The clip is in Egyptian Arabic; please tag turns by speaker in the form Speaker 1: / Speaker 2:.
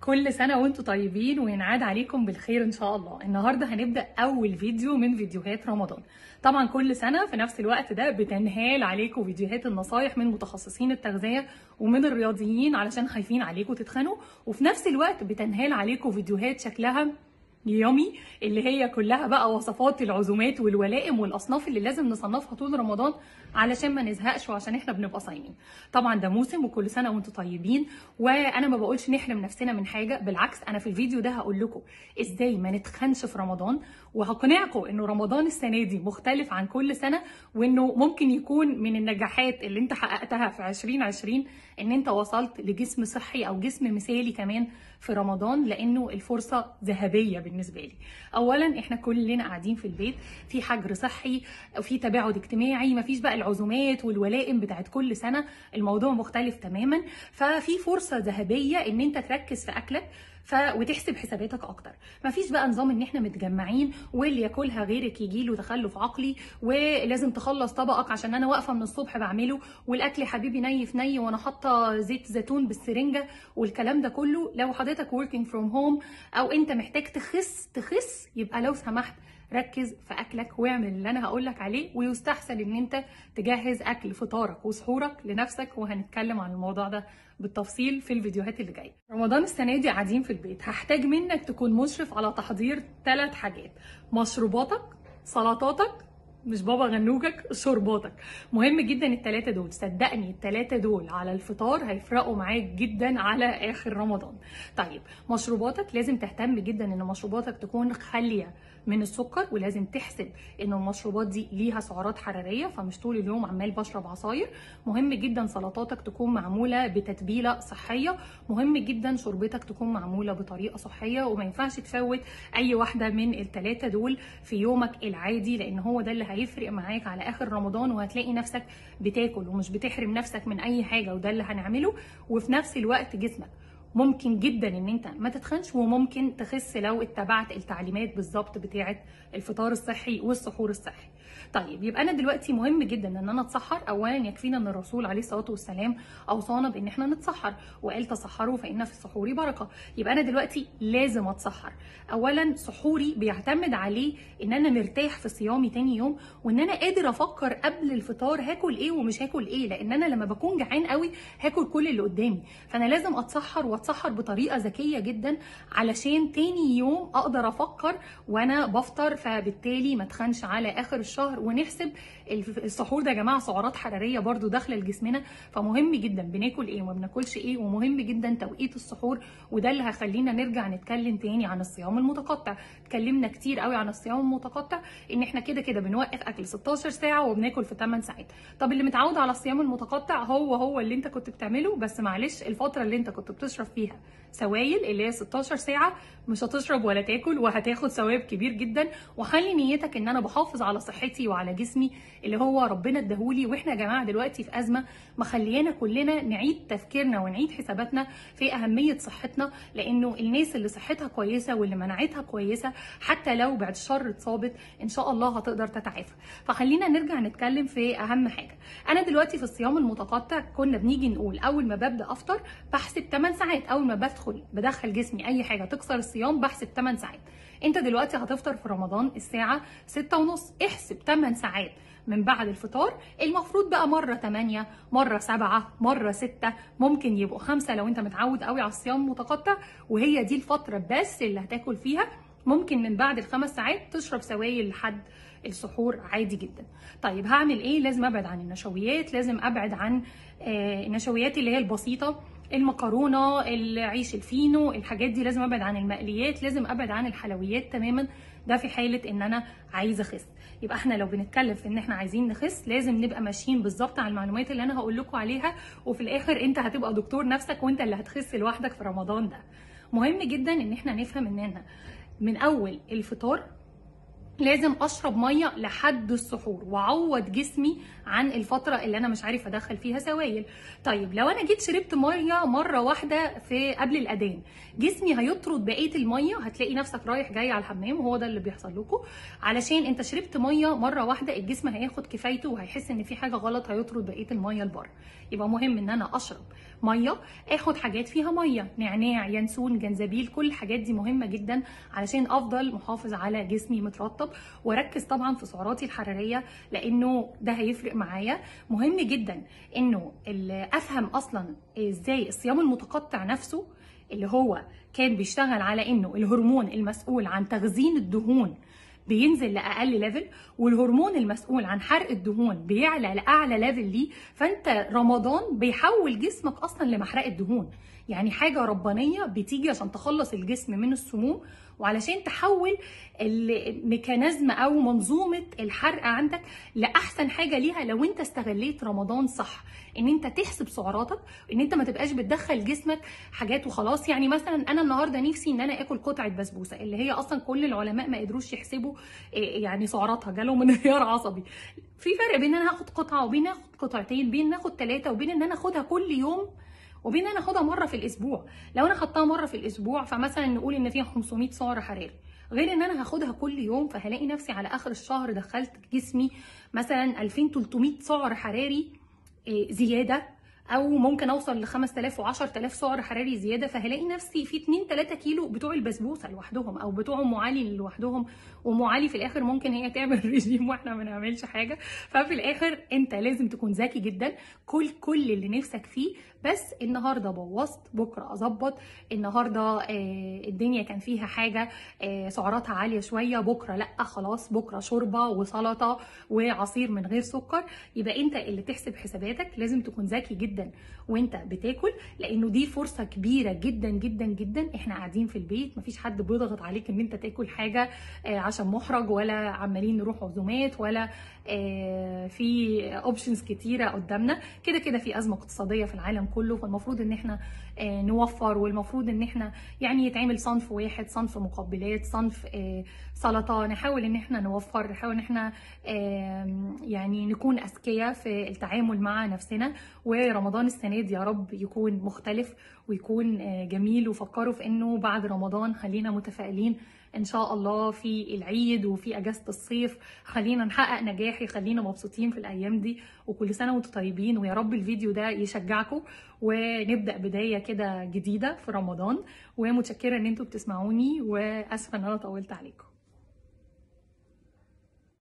Speaker 1: كل سنة وانتم طيبين وينعاد عليكم بالخير ان شاء الله النهاردة هنبدأ اول فيديو من فيديوهات رمضان طبعا كل سنة في نفس الوقت ده بتنهال عليكم فيديوهات النصايح من متخصصين التغذية ومن الرياضيين علشان خايفين عليكم تتخنوا وفي نفس الوقت بتنهال عليكم فيديوهات شكلها يومي اللي هي كلها بقى وصفات العزومات والولائم والاصناف اللي لازم نصنفها طول رمضان علشان ما نزهقش وعشان احنا بنبقى صايمين طبعا ده موسم وكل سنه وانتم طيبين وانا ما بقولش نحرم نفسنا من حاجه بالعكس انا في الفيديو ده هقول لكم ازاي ما نتخنش في رمضان وهقنعكم انه رمضان السنه دي مختلف عن كل سنه وانه ممكن يكون من النجاحات اللي انت حققتها في 2020 ان انت وصلت لجسم صحي او جسم مثالي كمان في رمضان لانه الفرصه ذهبيه بالنسبه لي اولا احنا كلنا قاعدين في البيت في حجر صحي وفي تباعد اجتماعي مفيش بقى العزومات والولائم بتاعت كل سنه الموضوع مختلف تماما ففي فرصه ذهبيه ان انت تركز في اكلك ف... وتحسب حساباتك اكتر مفيش بقى نظام ان احنا متجمعين واللي ياكلها غيرك يجي له تخلف عقلي ولازم تخلص طبقك عشان انا واقفه من الصبح بعمله والاكل يا حبيبي ني في ني وانا حاطه زيت زيتون بالسرنجه والكلام ده كله لو حضرتك working from home او انت محتاج تخس تخس يبقى لو سمحت ركز في اكلك واعمل اللي انا هقول لك عليه ويستحسن ان انت تجهز اكل فطارك وسحورك لنفسك وهنتكلم عن الموضوع ده بالتفصيل في الفيديوهات اللي جايه رمضان السنه دي قاعدين في البيت هحتاج منك تكون مشرف على تحضير ثلاث حاجات مشروباتك سلطاتك مش بابا غنوجك شرباتك مهم جدا التلاتة دول صدقني التلاتة دول على الفطار هيفرقوا معاك جدا على اخر رمضان طيب مشروباتك لازم تهتم جدا ان مشروباتك تكون خاليه من السكر ولازم تحسب ان المشروبات دي ليها سعرات حراريه فمش طول اليوم عمال بشرب عصاير مهم جدا سلطاتك تكون معموله بتتبيله صحيه مهم جدا شربتك تكون معموله بطريقه صحيه وما ينفعش تفوت اي واحده من الثلاثه دول في يومك العادي لان هو ده اللي هيفرق معاك على اخر رمضان وهتلاقي نفسك بتاكل ومش بتحرم نفسك من اي حاجه وده اللي هنعمله وفي نفس الوقت جسمك ممكن جدا ان انت ما تتخنش وممكن تخس لو اتبعت التعليمات بالظبط بتاعه الفطار الصحي والسحور الصحي طيب يبقى انا دلوقتي مهم جدا ان انا اتسحر اولا يكفينا ان الرسول عليه الصلاه والسلام اوصانا بان احنا نتسحر وقال تسحروا فان في السحور بركه يبقى انا دلوقتي لازم اتسحر اولا سحوري بيعتمد عليه ان انا مرتاح في صيامي تاني يوم وان انا قادر افكر قبل الفطار هاكل ايه ومش هاكل ايه لان انا لما بكون جعان قوي هاكل كل اللي قدامي فانا لازم اتسحر واتسحر بطريقه ذكيه جدا علشان تاني يوم اقدر افكر وانا بفطر فبالتالي ما اتخنش على اخر الشهر ونحسب السحور ده يا جماعه سعرات حراريه برده داخله لجسمنا فمهم جدا بناكل ايه وما بناكلش ايه ومهم جدا توقيت السحور وده اللي هيخلينا نرجع نتكلم تاني عن الصيام المتقطع اتكلمنا كتير قوي عن الصيام المتقطع ان احنا كده كده بنوقف اكل 16 ساعه وبناكل في 8 ساعات طب اللي متعود على الصيام المتقطع هو هو اللي انت كنت بتعمله بس معلش الفتره اللي انت كنت بتشرب فيها سوائل اللي هي 16 ساعه مش هتشرب ولا تاكل وهتاخد ثواب كبير جدا وخلي نيتك ان انا بحافظ على صحتي وعلى جسمي اللي هو ربنا اداهولي واحنا يا جماعه دلوقتي في ازمه مخليانا كلنا نعيد تفكيرنا ونعيد حساباتنا في اهميه صحتنا لانه الناس اللي صحتها كويسه واللي مناعتها كويسه حتى لو بعد شر اتصابت ان شاء الله هتقدر تتعافى فخلينا نرجع نتكلم في اهم حاجه انا دلوقتي في الصيام المتقطع كنا بنيجي نقول اول ما ببدا افطر بحسب 8 ساعات اول ما بدخل بدخل جسمي اي حاجه تكسر الصيام بحسب 8 ساعات انت دلوقتي هتفطر في رمضان الساعه 6 ونص احسب 8 ساعات من بعد الفطار المفروض بقى مرة 8 مرة 7 مرة 6 ممكن يبقوا 5 لو انت متعود قوي على الصيام المتقطع وهي دي الفترة بس اللي هتاكل فيها ممكن من بعد الخمس ساعات تشرب سوائل لحد السحور عادي جدا طيب هعمل ايه لازم ابعد عن النشويات لازم ابعد عن آه النشويات اللي هي البسيطه المكرونه العيش الفينو الحاجات دي لازم ابعد عن المقليات لازم ابعد عن الحلويات تماما ده في حاله ان انا عايزه اخس يبقى احنا لو بنتكلم في ان احنا عايزين نخس لازم نبقى ماشيين بالظبط على المعلومات اللي انا هقول لكم عليها وفي الاخر انت هتبقى دكتور نفسك وانت اللي هتخس لوحدك في رمضان ده مهم جدا ان احنا نفهم اننا من اول الفطار لازم اشرب ميه لحد السحور واعوض جسمي عن الفتره اللي انا مش عارف ادخل فيها سوائل طيب لو انا جيت شربت ميه مره واحده في قبل الاذان جسمي هيطرد بقيه الميه هتلاقي نفسك رايح جاي على الحمام وهو ده اللي بيحصل لكم علشان انت شربت ميه مره واحده الجسم هياخد كفايته وهيحس ان في حاجه غلط هيطرد بقيه الميه لبره يبقى مهم ان انا اشرب ميه اخد حاجات فيها ميه نعناع ينسون جنزبيل كل الحاجات دي مهمه جدا علشان افضل محافظ على جسمي مترطب واركز طبعا في سعراتي الحراريه لانه ده هيفرق معايا مهم جدا انه ال- افهم اصلا ازاي الصيام المتقطع نفسه اللي هو كان بيشتغل على انه الهرمون المسؤول عن تخزين الدهون بينزل لاقل ليفل والهرمون المسؤول عن حرق الدهون بيعلى لاعلى ليفل ليه فانت رمضان بيحول جسمك اصلا لمحرقه دهون يعني حاجه ربانيه بتيجي عشان تخلص الجسم من السموم وعلشان تحول الميكانيزم او منظومه الحرق عندك لاحسن حاجه ليها لو انت استغليت رمضان صح ان انت تحسب سعراتك ان انت ما تبقاش بتدخل جسمك حاجات وخلاص يعني مثلا انا النهارده نفسي ان انا اكل قطعه بسبوسه اللي هي اصلا كل العلماء ما قدروش يحسبوا إيه يعني سعراتها جالهم انهيار عصبي في فرق بين ان انا اخد قطعه وبين اخد قطعتين بين ان اخد ثلاثه وبين ان انا اخدها كل يوم وبين ان انا اخدها مره في الاسبوع لو انا خدتها مره في الاسبوع فمثلا نقول ان فيها 500 سعر حراري غير ان انا هاخدها كل يوم فهلاقي نفسي على اخر الشهر دخلت جسمي مثلا 2300 سعر حراري إيه، زياده او ممكن اوصل ل 5000 و10000 سعر حراري زياده فهلاقي نفسي في 2 3 كيلو بتوع البسبوسه لوحدهم او بتوع ام علي لوحدهم وام علي في الاخر ممكن هي تعمل ريجيم واحنا ما نعملش حاجه ففي الاخر انت لازم تكون ذكي جدا كل كل اللي نفسك فيه بس النهارده بوظت بكره اظبط النهارده آه الدنيا كان فيها حاجه آه سعراتها عاليه شويه بكره لا خلاص بكره شوربه وسلطه وعصير من غير سكر يبقى انت اللي تحسب حساباتك لازم تكون ذكي جدا وانت بتاكل لانه دي فرصه كبيره جدا جدا جدا احنا قاعدين في البيت مفيش حد بيضغط عليك ان انت تاكل حاجه آه عشان محرج ولا عمالين نروح عزومات ولا آه في اوبشنز كتيره قدامنا كده كده في ازمه اقتصاديه في العالم كله فالمفروض ان احنا آه نوفر والمفروض ان احنا يعني يتعمل صنف واحد صنف مقبلات صنف آه سلطه نحاول ان احنا نوفر نحاول ان احنا آه يعني نكون اذكياء في التعامل مع نفسنا ورمضان السنه دي يا رب يكون مختلف ويكون آه جميل وفكروا في انه بعد رمضان خلينا متفائلين ان شاء الله في العيد وفي اجازه الصيف خلينا نحقق نجاح يخلينا مبسوطين في الايام دي وكل سنه وانتم طيبين ويا رب الفيديو ده يشجعكم ونبدا بدايه كده جديده في رمضان ومتشكره ان انتم بتسمعوني واسفه ان انا طولت عليكم